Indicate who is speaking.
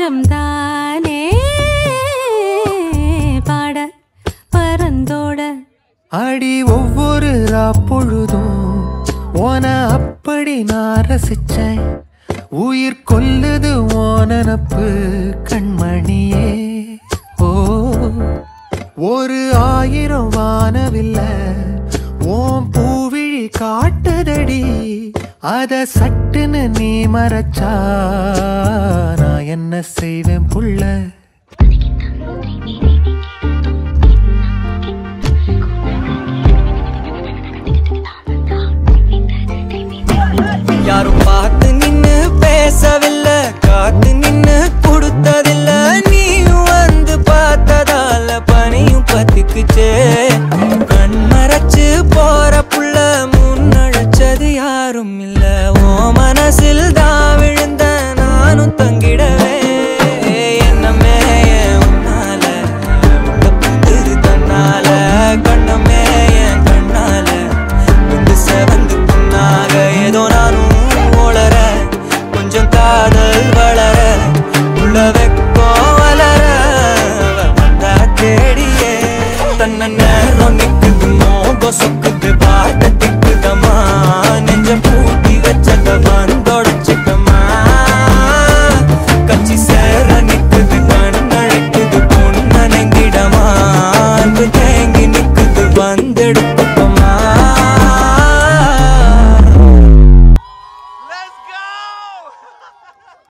Speaker 1: நெஞ்சம்தானே பாட பரந்தோட
Speaker 2: அடி ஒவ்வொரு பொழுதும் ஓன அப்படி நான் ரசிச்சேன் உயிர் கொல்லுது ஓனனப்பு கண்மணியே ஓ ஒரு ஆயிரம் வானவில்ல ஓம் பூவிழி காட்டுதடி அத சட்டுன்னு நீ மறைச்சா நான் என்ன செய்வேன் புள்ள
Speaker 3: யாரும் பார்த்து நின்னு பேசவில்லை காத்து நின்னு கொடுத்ததில்ல நீயும் வந்து பார்த்ததால பனியும் பத்திக்குச்சே கண் மறைச்சு போற புள்ள முன்னழைச்சது யாரும் இல்ல ஓ மனசில் தான்